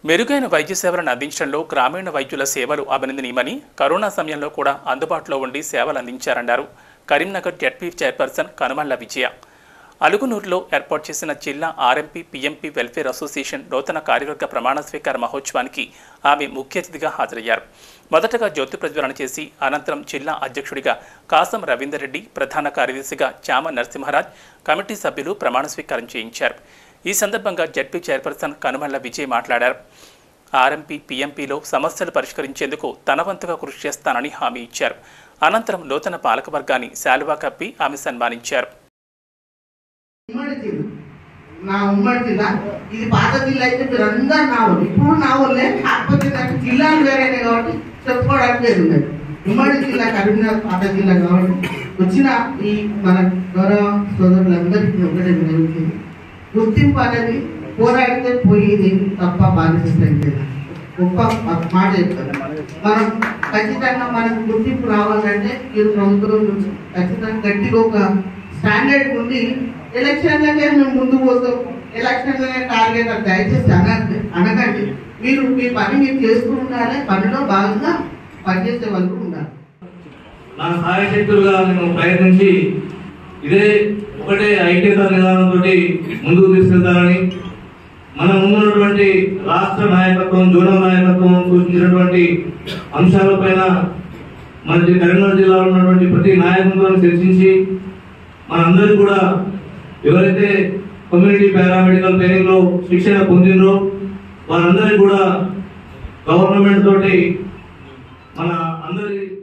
మెరుగైన వైద్య సేవలను అందించడంలో గ్రామీణ వైద్యుల సేవలు అభినందనీయమని కరోనా సమయంలో కూడా అందుబాటులో ఉండి సేవలు అందించారన్నారు కరీంనగర్ జడ్పీ చైర్పర్సన్ కనుమళ్ల విజయ అలుగునూరులో ఏర్పాటు చేసిన జిల్లా ఆర్ఎంపీ పీఎంపీ వెల్ఫేర్ అసోసియేషన్ నూతన కార్యవర్గ ప్రమాణ స్వీకార మహోత్సవానికి ఆమె ముఖ్య అతిథిగా హాజరయ్యారు మొదటగా జ్యోతి ప్రజ్వలన చేసి అనంతరం జిల్లా అధ్యక్షుడిగా కాసం రవీందర్ రెడ్డి ప్రధాన కార్యదర్శిగా చామ నరసింహరాజ్ కమిటీ సభ్యులు ప్రమాణ స్వీకారం చేయించారు ఈ సందర్భంగా జడ్పీ చైర్పర్సన్ కనుమళ్ల విజయ్ మాట్లాడారు ఆర్ఎంపీ పీఎంపీలో సమస్యలు పరిష్కరించేందుకు తన వంతుగా కృషి చేస్తానని హామీ ఇచ్చారు అనంతరం నూతన పాలకవర్గాన్ని శాలువా కప్పి ఆమె సన్మానించారు ఉమ్మడి జిల్లా నా ఉమ్మడి జిల్లా ఇది పాత జిల్లా అయితే మీరు అందరు నా వాళ్ళు ఇప్పుడు నా వాళ్ళే కాకపోతే నాకు జిల్లాలు వేరేనే కాబట్టి చెప్పుకోవడానికి లేదు ఉన్నది ఉమ్మడి జిల్లా కరీంనగర్ పాత జిల్లా కాబట్టి వచ్చిన ఈ మన గౌరవ సోదరులందరికీ ఒకటే జరుగుతుంది గుర్తింపు అనేది పోరాడితే పోయేది తప్ప బాధిస్తుంది గొప్ప మాట చెప్తాను మనం ఖచ్చితంగా మనకు గుర్తింపు రావాలంటే మీరు ప్రభుత్వం నుంచి ఖచ్చితంగా గట్టిగా ఒక స్టాండర్డ్ ఉంది ఎలక్షన్లకే మేము ముందు పోతాం ఎలక్షన్లనే టార్గెట్ అని దయచేసి అనద్దు అనకండి మీరు మీ పని మీరు చేస్తూ ఉండాలి పనిలో భాగంగా పనిచేసే వాళ్ళు ఉండాలి నా సహాయశక్తులుగా నేను ప్రయత్నించి ఇదే ఒకటే ఐక్యత నిదానంతో ముందుకు తీసుకెళ్తానని మన ముందున్నటువంటి రాష్ట్ర నాయకత్వం జోనల్ నాయకత్వం సూచించినటువంటి అంశాలపైన మన జి- కరీంనగర్ జిల్లాలో ఉన్నటువంటి ప్రతి నాయకులతో చర్చించి మనందరికీ కూడా ఎవరైతే కమ్యూనిటీ పారామెడికల్ ట్రైనింగ్ లో శిక్షణ పొందినరో వారందరికీ కూడా గవర్నమెంట్ తోటి మన అందరి